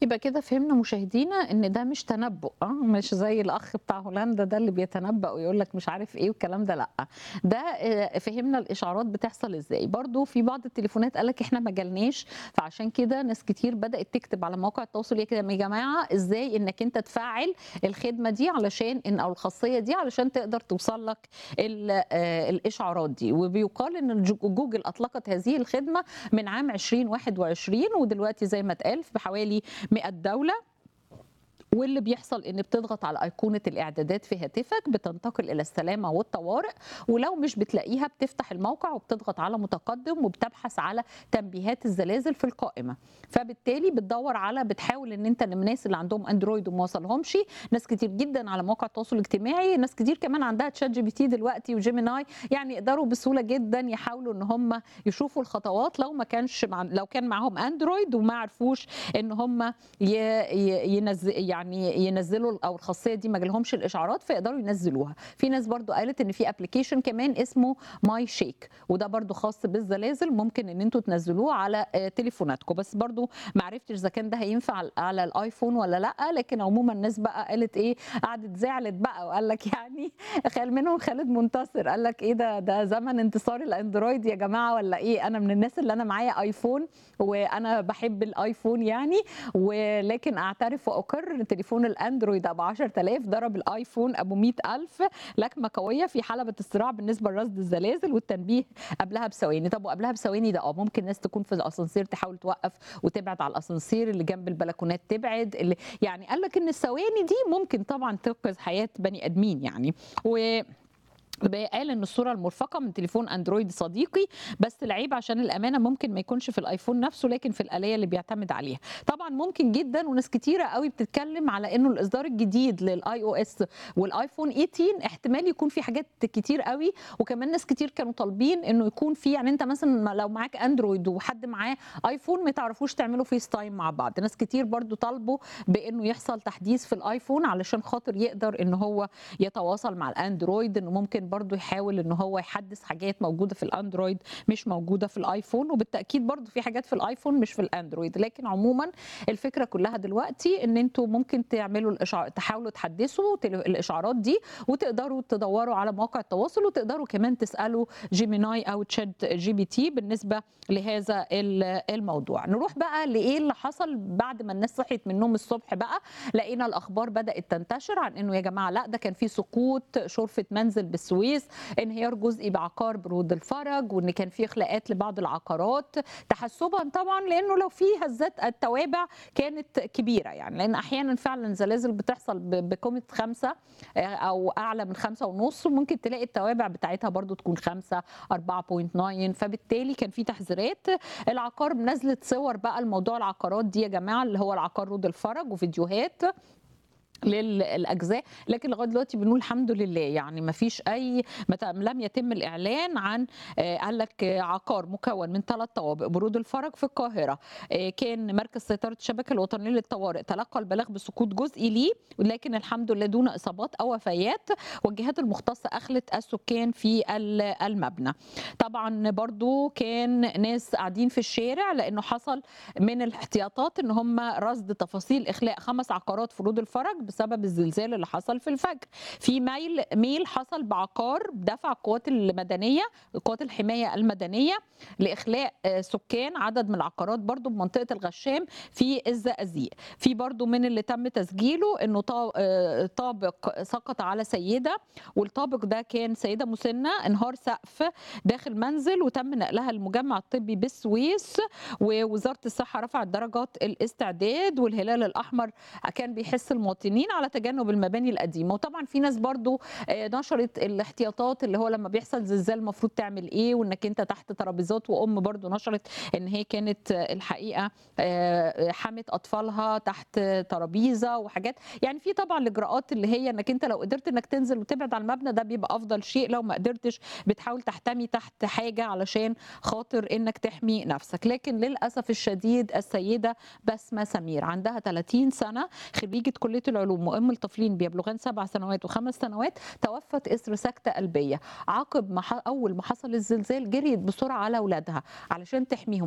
يبقى كده فهمنا مشاهدينا ان ده مش تنبؤ اه مش زي الاخ بتاع هولندا ده اللي بيتنبأ ويقول لك مش عارف ايه والكلام ده لا ده آه، فهمنا الاشعارات بتحصل ازاي برضو في بعض التليفونات قال لك احنا ما جالناش فعشان كده ناس كتير بدات تكتب على مواقع التواصل كده يا جماعه ازاي انك انت تفعل الخدمه دي علشان ان او الخاصيه دي علشان تقدر توصل لك ال- آه، الاشعارات دي وبيقال ان جو- جوجل اطلقت هذه الخدمه من عام 2021 ودلوقتي زي ما اتقال في حوالي 100 دوله واللي بيحصل ان بتضغط على ايقونه الاعدادات في هاتفك بتنتقل الى السلامه والطوارئ ولو مش بتلاقيها بتفتح الموقع وبتضغط على متقدم وبتبحث على تنبيهات الزلازل في القائمه فبالتالي بتدور على بتحاول ان انت من الناس اللي عندهم اندرويد وما وصلهمش ناس كتير جدا على مواقع التواصل الاجتماعي ناس كتير كمان عندها تشات جي بي تي دلوقتي وجيميناي يعني يقدروا بسهوله جدا يحاولوا ان هم يشوفوا الخطوات لو ما كانش مع لو كان معاهم اندرويد وما عرفوش ان هم ي... ي... ينزل يعني ينزلوا او الخاصيه دي ما جالهمش الاشعارات فيقدروا ينزلوها في ناس برضو قالت ان في ابلكيشن كمان اسمه ماي شيك وده برضو خاص بالزلازل ممكن ان انتوا تنزلوه على آه، تليفوناتكم بس برضو ما عرفتش اذا كان ده هينفع على- على الايفون ولا لا لكن عموما الناس بقى قالت ايه قعدت زعلت بقى وقال لك يعني خال منهم خالد منتصر قال لك ايه ده ده زمن انتصار الاندرويد يا جماعه ولا ايه انا من الناس اللي انا معايا ايفون وانا بحب الايفون يعني ولكن اعترف واقر ان تليفون الاندرويد ابو 10000 ضرب الايفون ابو 100000 لكمه قويه في حلبة الصراع بالنسبه لرصد الزلازل والتنبيه قبلها بثواني طب وقبلها بثواني ده اه ممكن ناس تكون في الاسانسير تحاول توقف وتبعد على الاسانسير اللي جنب البلكونات تبعد اللي يعني قال لك ان الثواني دي ممكن طبعا تنقذ حياه بني ادمين يعني و قال ان الصوره المرفقه من تليفون اندرويد صديقي بس العيب عشان الامانه ممكن ما يكونش في الايفون نفسه لكن في الاليه اللي بيعتمد عليها طبعا ممكن جدا وناس كتيره قوي بتتكلم على انه الاصدار الجديد للاي او اس والايفون 18 احتمال يكون في حاجات كتير قوي وكمان ناس كتير كانوا طالبين انه يكون في يعني انت مثلا لو معاك اندرويد وحد معاه ايفون ما تعرفوش تعملوا فيس تايم مع بعض ناس كتير برضو طالبوا بانه يحصل تحديث في الايفون علشان خاطر يقدر ان هو يتواصل مع الاندرويد انه ممكن برضو يحاول ان هو يحدث حاجات موجوده في الاندرويد مش موجوده في الايفون وبالتاكيد برضو في حاجات في الايفون مش في الاندرويد لكن عموما الفكره كلها دلوقتي ان انتوا ممكن تعملوا الاشعار تحاولوا تحدثوا تل- الاشعارات دي وتقدروا تدوروا على مواقع التواصل وتقدروا كمان تسالوا جيميناي او تشات جي بي تي بالنسبه لهذا ال- الموضوع نروح بقى لايه اللي حصل بعد ما الناس صحيت من النوم الصبح بقى لقينا الاخبار بدات تنتشر عن انه يا جماعه لا ده كان في سقوط شرفه منزل بالسويس انهيار جزئي بعقار برود الفرج وان كان في اخلاءات لبعض العقارات تحسبا طبعا لانه لو في هزات التوابع كانت كبيره يعني لان احيانا فعلا زلازل بتحصل ب- بقيمه خمسه آه، او اعلى من خمسة ونص وممكن تلاقي التوابع بتاعتها برضو تكون خمسة 4.9 فبالتالي كان في تحذيرات العقار نزلت صور بقى الموضوع العقارات دي يا جماعه اللي هو العقار رود الفرج وفيديوهات للاجزاء لكن لغايه دلوقتي بنقول الحمد لله يعني ما فيش اي ما ت- لم يتم الاعلان عن آه، قال لك آه، عقار مكون من ثلاث طوابق برود الفرج في القاهره آه، كان مركز سيطره الشبكه الوطنيه للطوارئ تلقى البلاغ بسقوط جزئي ليه لكن الحمد لله دون اصابات او وفيات والجهات المختصه اخلت السكان في ال- المبنى طبعا برضو كان ناس قاعدين في الشارع لانه حصل من الاحتياطات ان هم رصد تفاصيل اخلاء خمس عقارات في رود الفرج بسبب الزلزال اللي حصل في الفجر في ميل ميل حصل بعقار دفع القوات المدنيه قوات الحمايه المدنيه لاخلاء آه، سكان عدد من العقارات برضو بمنطقه الغشام في الزقازيق في برضو من اللي تم تسجيله انه طا- آه، طابق سقط على سيده والطابق ده كان سيده مسنه انهار سقف داخل منزل وتم نقلها للمجمع الطبي بالسويس ووزاره الصحه رفعت درجات الاستعداد والهلال الاحمر كان بيحس المواطنين على تجنب المباني القديمه وطبعا في ناس برضو آه، نشرت الاحتياطات اللي هو لما بيحصل زلزال المفروض تعمل ايه وانك انت تحت ترابيزات وام برضو نشرت ان هي كانت آه، الحقيقه آه، حمت اطفالها تحت ترابيزه وحاجات يعني في طبعا الاجراءات اللي هي انك انت لو قدرت انك تنزل وتبعد عن المبنى ده بيبقى افضل شيء لو ما قدرتش بتحاول تحتمي تحت حاجه علشان خاطر انك تحمي نفسك لكن للاسف الشديد السيده بسمه سمير عندها 30 سنه خريجه كليه العلوم وام الطفلين بيبلغان سبع سنوات وخمس سنوات توفت اثر سكته قلبيه عقب ما ح- اول ما حصل الزلزال جريت بسرعه على اولادها علشان تحميهم